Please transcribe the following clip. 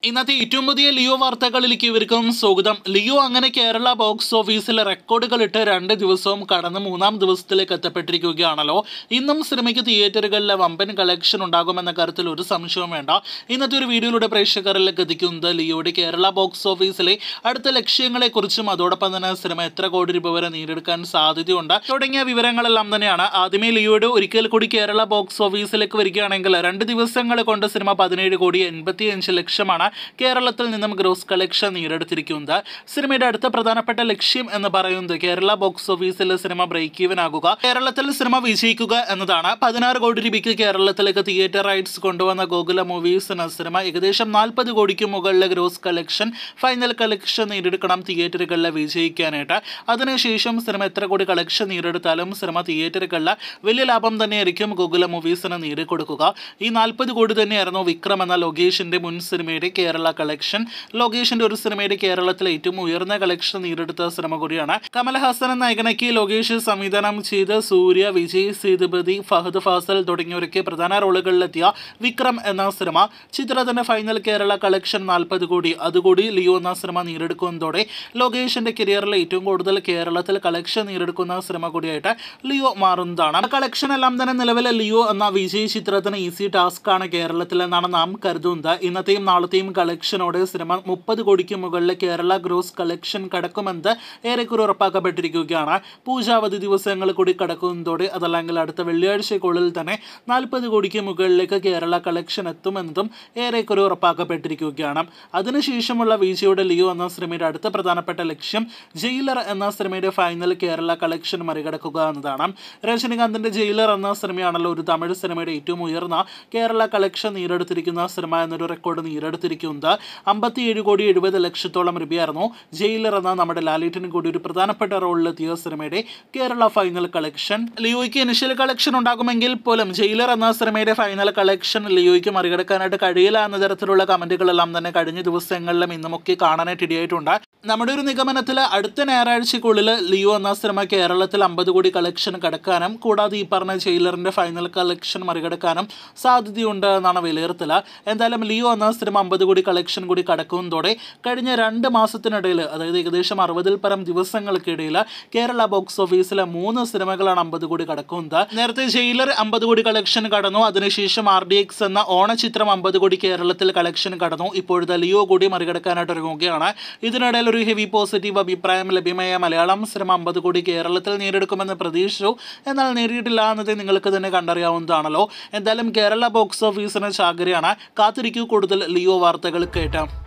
ഇന്നത്തെ ഏറ്റവും പുതിയ ലിയോ വാർത്തകളിലേക്ക് ഇവർക്കും സ്വാഗതം ലിയോ അങ്ങനെ കേരള ബോക്സ് ഓഫീസിൽ റെക്കോർഡുകളിട്ട് രണ്ട് ദിവസവും കടന്ന് മൂന്നാം ദിവസത്തിലേക്ക് എത്തപ്പെട്ടിരിക്കുകയാണല്ലോ ഇന്നും സിനിമയ്ക്ക് തിയേറ്ററുകളിലെ വമ്പൻ കളക്ഷൻ ഉണ്ടാകുമെന്ന കാര്യത്തിൽ ഒരു സംശയവും വേണ്ട ഇന്നത്തെ ഒരു വീഡിയോയിലൂടെ പ്രേക്ഷകരിലേക്ക് എത്തിക്കുന്നത് ലിയോയുടെ കേരള ബോക്സ് ഓഫീസിലെ അടുത്ത ലക്ഷ്യങ്ങളെക്കുറിച്ചും അതോടൊപ്പം തന്നെ സിനിമ എത്ര കോടി രൂപ വരെ നേടിയെടുക്കാൻ സാധ്യതയുണ്ട് തുടങ്ങിയ വിവരങ്ങളെല്ലാം തന്നെയാണ് ആദ്യമേ ലിയോയുടെ ഒരിക്കൽ കൂടി കേരള ബോക്സ് ഓഫീസിലേക്ക് വരികയാണെങ്കിൽ രണ്ട് ദിവസങ്ങൾ കൊണ്ട് സിനിമ പതിനേഴ് കോടി എൺപത്തിയഞ്ച് ലക്ഷമാണ് കേരളത്തിൽ നിന്നും ഗ്രോസ് കളക്ഷൻ നേടിയെടുത്തിരിക്കുന്നത് സിനിമയുടെ അടുത്ത പ്രധാനപ്പെട്ട ലക്ഷ്യം എന്ന് പറയുന്നത് കേരള ബോക്സ് ഓഫീസിൽ സിനിമ ബ്രേക്ക് ഈവൻ ആകുക കേരളത്തിൽ സിനിമ വിജയിക്കുക എന്നതാണ് പതിനാറ് കോടി രൂപയ്ക്ക് കേരളത്തിലേക്ക് തിയേറ്റർ റൈറ്റ്സ് കൊണ്ടുവന്ന ഗോകുല മൂവീസ് എന്ന സിനിമ ഏകദേശം നാൽപ്പത് കോടിക്ക് മുകളിലെ ഗ്രോസ് കളക്ഷൻ ഫൈനൽ കളക്ഷൻ നേടിയെടുക്കണം തിയേറ്ററുകളിൽ വിജയിക്കാനായിട്ട് അതിനുശേഷം സിനിമ എത്ര കോടി കളക്ഷൻ നേടിയെടുത്താലും സിനിമ തിയേറ്ററുകളിൽ വലിയ ലാഭം തന്നെയായിരിക്കും ഗോകുല മൂവീസിന് നേടിക്കൊടുക്കുക ഈ നാൽപ്പത് കോടി തന്നെയായിരുന്നു വിക്രം എന്ന ലൊഗേഷിന്റെ മുൻ സിനിമയുടെ കേരള കളക്ഷൻ ലൊഗേഷിന്റെ ഒരു സിനിമയുടെ കേരളത്തിലെ ഏറ്റവും ഉയർന്ന കളക്ഷൻ നേടിയെടുത്ത സിനിമ കൂടിയാണ് കമൽഹാസൻ നായകനാക്കി ലൊഗേഷ് സംവിധാനം ചെയ്ത് സൂര്യ വിജയ് സേതുപതി ഫഹദ് ഫാസൽ തുടങ്ങിയവരൊക്കെ പ്രധാന റോളുകളിലെത്തിയ വിക്രം എന്ന സിനിമ ചിത്രത്തിന്റെ ഫൈനൽ കേരള കളക്ഷൻ നാൽപ്പത് കോടി അതുകൂടി ലിയോ എന്ന സിനിമ നേടിയെടുക്കുന്നതോടെ ലൊഗേഷിന്റെ കരിയറിലെ ഏറ്റവും കൂടുതൽ കേരളത്തിൽ കളക്ഷൻ നേടിയെടുക്കുന്ന സിനിമ കൂടിയായിട്ട് ലിയോ മാറുന്നതാണ് ആ കളക്ഷൻ എല്ലാം തന്നെ നിലവിലെ ലിയോ എന്ന വിജയ് ചിത്രത്തിന് ഈസി ടാസ്ക് ആണ് കേരളത്തിൽ എന്നാണ് നാം കരുതുന്നത് ഇന്നത്തെയും നാളത്തെയും കളക്ഷനോടെ സിനിമ മുപ്പത് കോടിക്ക് മുകളിൽ കേരള ഗ്രോസ് കളക്ഷൻ കടക്കുമെന്ന് ഏറെക്കുറെ ഉറപ്പാക്കപ്പെട്ടിരിക്കുകയാണ് പൂജാവധി ദിവസങ്ങൾ കൂടി കടക്കുന്നതോടെ അതല്ലെങ്കിൽ അടുത്ത വെള്ളിയാഴ്ചക്കുള്ളിൽ തന്നെ നാൽപ്പത് കോടിക്ക് മുകളിലേക്ക് കേരള കളക്ഷൻ എത്തുമെന്നതും ഏറെക്കുറെ ഉറപ്പാക്കപ്പെട്ടിരിക്കുകയാണ് അതിനുശേഷമുള്ള വിജയുടെ ലിയോ എന്ന സിനിമയുടെ അടുത്ത പ്രധാനപ്പെട്ട ലക്ഷ്യം ജയിലർ എന്ന സിനിമയുടെ ഫൈനൽ കേരള കളക്ഷൻ മറികടക്കുക എന്നതാണ് രജനികാന്തിന്റെ ജയിലർ എന്ന സിനിമയാണല്ലോ ഒരു തമിഴ് സിനിമയുടെ ഏറ്റവും ഉയർന്ന കേരള കളക്ഷൻ നേടിയെടുത്തിരിക്കുന്ന സിനിമ എന്നൊരു റെക്കോർഡ് നേടിയെടുത്തിരിക്കുന്നത് അമ്പത്തിയേഴ് കോടി എഴുപത് ലക്ഷത്തോളം രൂപയായിരുന്നു ജയിലർ എന്ന നമ്മുടെ ലാലേറ്റിനും കൂടി ഒരു പ്രധാനപ്പെട്ട റോളിലെത്തിയ സിനിമയുടെ കേരള ഫൈനൽ കളക്ഷൻ ലിയോയ്ക്ക് ഇനിഷ്യൽ കളക്ഷൻ ഉണ്ടാകുമെങ്കിൽ പോലും ജയിലർ എന്ന സിനിമയുടെ ഫൈനൽ കളക്ഷൻ ലിയോയ്ക്ക് മറികടക്കാനായിട്ട് കഴിയില്ല എന്ന തരത്തിലുള്ള കമന്റുകളെല്ലാം തന്നെ കഴിഞ്ഞ ദിവസങ്ങളിലും ഇന്നുമൊക്കെ കാണാനായിട്ട് ഇടയായിട്ടുണ്ട് നമ്മുടെ ഒരു നിഗമനത്തിൽ അടുത്ത ഞായറാഴ്ചക്കുള്ളിൽ ലിയോ എന്ന സിനിമ കേരളത്തിൽ അമ്പത് കോടി കളക്ഷൻ കടക്കാനും കൂടാതെ ഈ പറഞ്ഞ ജയിലറിന്റെ ഫൈനൽ കളക്ഷൻ മറികടക്കാനും സാധ്യതയുണ്ട് എന്നാണ് വിലയിരുത്തൽ എന്തായാലും ലിയോ എന്ന സിനിമ അമ്പത് കോടി കളക്ഷൻ കൂടി കടക്കുന്നതോടെ കഴിഞ്ഞ രണ്ട് മാസത്തിനിടയിൽ അതായത് ഏകദേശം അറുപതിൽ പരം ദിവസങ്ങൾക്കിടയിൽ കേരള ബോക്സ് ഓഫീസിലെ മൂന്ന് സിനിമകളാണ് അമ്പത് കോടി കടക്കുന്നത് നേരത്തെ ജയിലർ അമ്പത് കോടി കളക്ഷൻ കടന്നു അതിനുശേഷം ആർ ഡി എക്സ് എന്ന ഓണചിത്രം അമ്പത് കോടി കേരളത്തിൽ കളക്ഷൻ കടന്നു ഇപ്പോഴത്തെ ലിയോ കൂടി മറികടക്കാനായിട്ട് ഒരുങ്ങുകയാണ് ഇതിനിടയിൽ ഒരു ഹെവി പോസിറ്റീവ് അഭിപ്രായം ലഭ്യമായ മലയാളം സിനിമ അമ്പത് കോടി കേരളത്തിൽ നേടിയെടുക്കുമെന്ന് പ്രതീക്ഷിച്ചു എന്നാൽ നേടിയിട്ടില്ല എന്നത് നിങ്ങൾക്ക് തന്നെ കണ്ടറിയാവുന്നതാണല്ലോ എന്തായാലും കേരള ബോക്സ് ഓഫീസിന് ചാകരയാണ് കാത്തിരിക്കൂ കൂടുതൽ ലിയോ വാർത്തകൾ കേട്ടാം